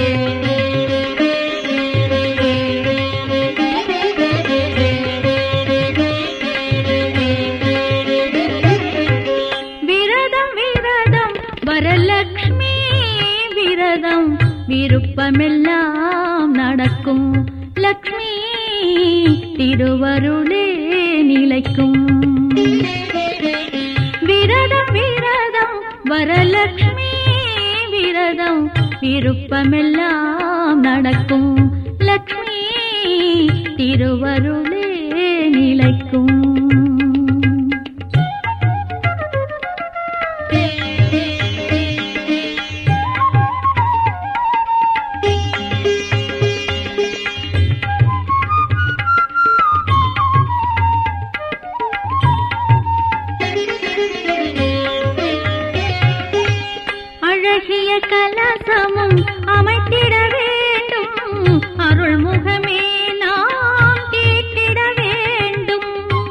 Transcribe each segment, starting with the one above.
விரதம் விரதம் வரலக்ஷ்மி விரதம் விருப்பமெல்லாம் நடக்கும் லக்ஷ்மி திருவருளே நிலைக்கும் விரதம் விரதம் வரலக்ஷ்மி விரதம் விருப்பமெல்லாம் நடக்கும் லக்ஷ்மி திருவருளே நிலைக்கும் அழகிய கலசமும் அமைத்திட வேண்டும் அருள்முகமே நாம் கேட்டிட வேண்டும்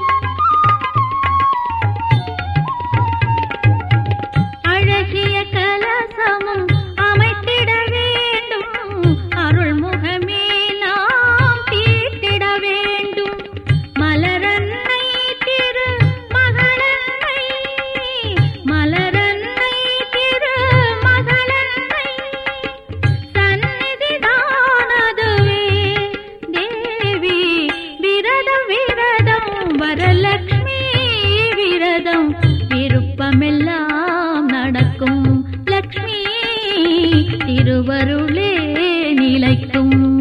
அழகிய கலசமும் அமைத்திட வேண்டும் அருள்முகமே நாம் தீட்டிட வேண்டும் மலரன்னை திரு மகளன்னை மலரன்னை திரு மகளன்னை சந்நிதிதானதுவே தேவி விரதம் விரதம் வரலக்ஷ்மி விரதம் விருப்பமெல்லாம் நடக்கும் லக்ஷ்மி திருவருளே நிலைக்கும்